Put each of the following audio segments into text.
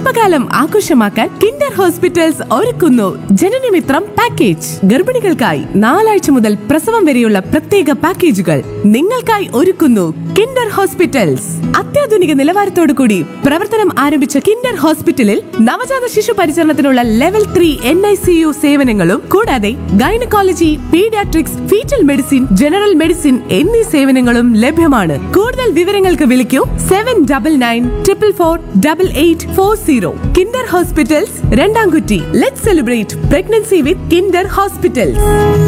ഗർഭകാലം ആഘോഷമാക്കാൻ Kinder hospitals ഒരുക്കുന്നു ജനനമിത്രം പാക്കേജ് ഗർഭിണികൾക്കായി നാലാഴ്ച മുതൽ പ്രസവം വരെയുള്ള പ്രത്യേക പാക്കേജുകൾ നിങ്ങൾക്കായി ഒരുക്കുന്നു കിൻഡർ ഹോസ്പിറ്റൽസ് അത്യാധുനിക നിലവാരത്തോടു കൂടി പ്രവർത്തനം ആരംഭിച്ച കിൻഡർ ഹോസ്പിറ്റലിൽ നവജാത ശിശു പരിചരണത്തിനുള്ള level three N I C U സേവനങ്ങളും കൂടാതെ gynaecology paediatrics foetal medicine general medicine എന്നീ സേവനങ്ങളും ലഭ്യമാണ് കൂടുതൽ വിവരങ്ങൾക്ക് വിളിക്കൂ seven double nine triple four double eight four zero Kinder hospitals Randamkutty let celebrate pregnancy with Kinder hospitals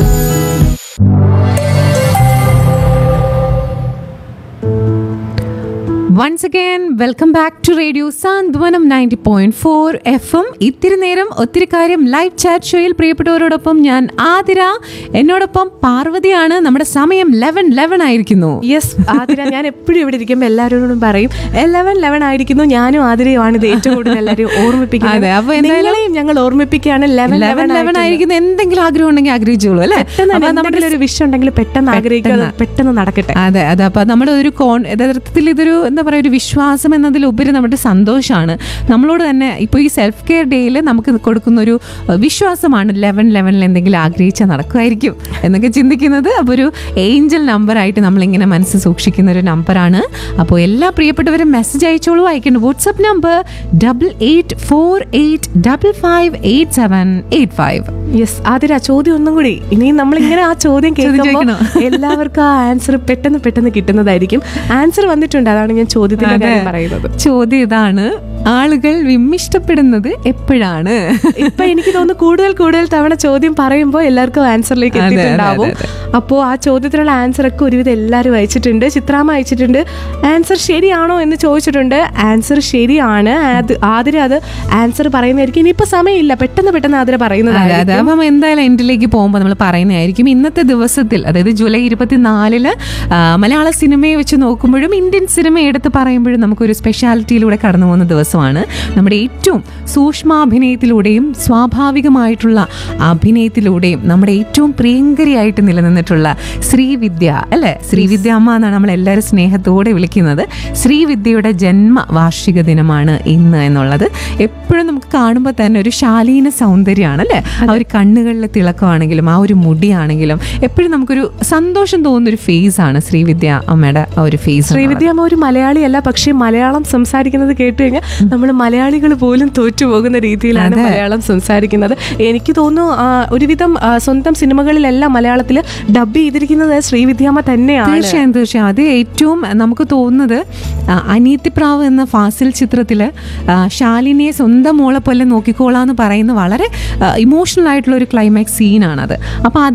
once again welcome back to radio Santhwanam ninety point four F M ഇത്തിരി നേരം ഒത്തിരി കാര്യം ലൈവ് ചാറ്റ് ഷോയിൽ പ്രിയപ്പെട്ടവരോടൊപ്പം ഞാൻ ആതിര എന്നോടൊപ്പം പാർവതിയാണ് നമ്മുടെ സമയം ലെവൻ ലെവൻ ആയിരിക്കുന്നു യെസ് ആതിര ഞാൻ എപ്പോഴും ഇവിടെ ഇരിക്കുമ്പോൾ എല്ലാവരോടും പറയും ലെവൻ ലെവൻ ആയിരിക്കുന്നു ഞാനും ആതിരയുമാണ് ഇത് ഏറ്റവും കൂടുതൽ എല്ലാവരും ഓർമ്മിപ്പിക്കുന്നത് അതെ, അപ്പൊ എന്തായാലും നിങ്ങളെയും ഞങ്ങൾ ഓർമ്മിപ്പിക്കുകയാണ് ലെവൻ ലെവൻ ലെവൻ ആയിരിക്കുന്ന എന്തെങ്കിലും ആഗ്രഹം ഉണ്ടെങ്കിൽ ആഗ്രഹിച്ചോളൂ അല്ലേ പെട്ടെന്ന് അപ്പൊ നമ്മുടെ നമ്മുടെ ഒരു വിഷയം ഉണ്ടെങ്കിൽ പെട്ടെന്ന് ആഗ്രഹിക്കുക അത് പെട്ടെന്ന് നടക്കട്ടെ അതെ അതെ അപ്പൊ നമ്മുടെ ഒരു കോൺ യഥാർത്ഥത്തിൽ ഇതൊരു എന്താ പറയുക ഒരു വിശ്വാസം എന്നതിലുപരി നമ്മുടെ സന്തോഷമാണ് നമ്മളോട് തന്നെ ഇപ്പോൾ ഈ സെൽഫ് കെയർ ഡേയിൽ നമുക്ക് കൊടുക്കുന്ന ഒരു അഹ്, വിശ്വാസമാണ് ലെവൻ ലെവനിൽ എന്തെങ്കിലും ആഗ്രഹിച്ചാൽ നടക്കുമായിരിക്കും എന്നൊക്കെ ചിന്തിക്കുന്നത് അപ്പോൾ ഒരു ഏഞ്ചൽ നമ്പറായിട്ട് നമ്മളിങ്ങനെ മനസ്സ് സൂക്ഷിക്കുന്ന ഒരു നമ്പറാണ് അപ്പോൾ എല്ലാ പ്രിയപ്പെട്ടവരും മെസ്സേജ് അയച്ചോളൂ അയക്കേണ്ട WhatsApp number double eight four eight double five eight seven eight five yes Athira ചോദ്യം ഒന്നും കൂടി ഇനി നമ്മൾ ഇങ്ങനെ ആ ചോദ്യം കേൾക്കുമ്പോൾ ചോദിക്കണോ? എല്ലാവർക്കും ആ ആൻസർ പെട്ടെന്ന് പെട്ടെന്ന് കിട്ടുന്നതായിരിക്കും ആൻസർ വന്നിട്ടുണ്ട് അതാണ് ഞാൻ ചോദ്യത്തിന്റെ കാര്യം പറയുന്നത് ചോദ്യം ഇതാണ് ആളുകൾ വിമ്മിഷ്ടപ്പെടുന്നത് എപ്പോഴാണ് ഇപ്പൊ എനിക്ക് തോന്നുന്നു കൂടുതൽ കൂടുതൽ തവണ ചോദ്യം പറയുമ്പോൾ എല്ലാവർക്കും ആൻസറിലേക്ക് അതെ, അതെ, എത്തിയിട്ടുണ്ടാവും അതെ, അപ്പോൾ ആ ചോദ്യത്തിനുള്ള ആൻസർ ഒക്കെ ഒരുവിധം എല്ലാവരും അയച്ചിട്ടുണ്ട് ചിത്രാമ്മ അയച്ചിട്ടുണ്ട് ആൻസർ ശരിയാണോ എന്ന് ചോദിച്ചിട്ടുണ്ട് ആൻസർ ശരിയാണ് അത് ആതിര അത് ആൻസർ പറയുന്നതായിരിക്കും ഇനിയിപ്പോ സമയമില്ല പെട്ടെന്ന് പെട്ടെന്ന് ആതിര അതെ അതെ പറയുന്നതായിരിക്കും അപ്പം എന്തായാലും എൻഡിലേക്ക് പോകുമ്പോൾ നമ്മൾ പറയുന്നതായിരിക്കും ഇന്നത്തെ ദിവസത്തിൽ അതായത് ജൂലൈ ഇരുപത്തിനാലില് ആ, മലയാള സിനിമയെ വെച്ച് നോക്കുമ്പോഴും ഇന്ത്യൻ സിനിമ എടുത്ത് പറയുമ്പോഴും നമുക്കൊരു സ്പെഷ്യാലിറ്റിയിലൂടെ കടന്നു പോകുന്ന ദിവസമാണ് നമ്മുടെ ഏറ്റവും സൂക്ഷ്മാഭിനയത്തിലൂടെയും സ്വാഭാവികമായിട്ടുള്ള അഭിനയത്തിലൂടെയും നമ്മുടെ ഏറ്റവും പ്രിയങ്കരിയായിട്ട് നിലനിന്നിട്ടുള്ള ശ്രീവിദ്യ അല്ലെ ശ്രീവിദ്യ അമ്മ എന്നാണ് നമ്മൾ എല്ലാവരും സ്നേഹത്തോടെ വിളിക്കുന്നത് ശ്രീവിദ്യയുടെ ജന്മ വാർഷിക ദിനമാണ് ഇന്ന് എന്നുള്ളത് എപ്പോഴും നമുക്ക് കാണുമ്പോൾ തന്നെ ഒരു ശാലീന സൗന്ദര്യമാണ് അല്ലേ ആ ഒരു കണ്ണുകളിലെ തിളക്കമാണെങ്കിലും ആ ഒരു മുടിയാണെങ്കിലും എപ്പോഴും നമുക്കൊരു സന്തോഷം തോന്നുന്ന ഒരു ഫേസ് ആണ് ശ്രീവിദ്യ അമ്മയുടെ ആ ഒരു ഫേസ് ശ്രീവിദ്യാമ്മ ഒരു മലയാളിയല്ല പക്ഷേ മലയാളം സംസാരിക്കുന്നത് കേട്ട് കഴിഞ്ഞാൽ നമ്മൾ മലയാളികൾ പോലും തോറ്റുപോകുന്ന രീതിയിലാണ് മലയാളം സംസാരിക്കുന്നത് എനിക്ക് തോന്നുന്നു ആ, ഒരുവിധം ആ, സ്വന്തം സിനിമകളിലെല്ലാം മലയാളത്തിൽ ഡബ് ചെയ്തിരിക്കുന്നത് ശ്രീവിദ്യാമ്മ തന്നെയാണ് തീർച്ചയായും തീർച്ചയായും അത് ഏറ്റവും നമുക്ക് തോന്നുന്നത് ആ, അനീത്തിപ്രാവ് എന്ന ഫാസിൽ ചിത്രത്തില് ആ, ശാലിനിയെ സ്വന്തം മോളെ പോലെ നോക്കിക്കോളാന്ന് പറയുന്ന വളരെ ഇമോഷണൽ ആയിട്ടുള്ള ഒരു ക്ലൈമാക്സ് സീനാണത് അപ്പോൾ അത്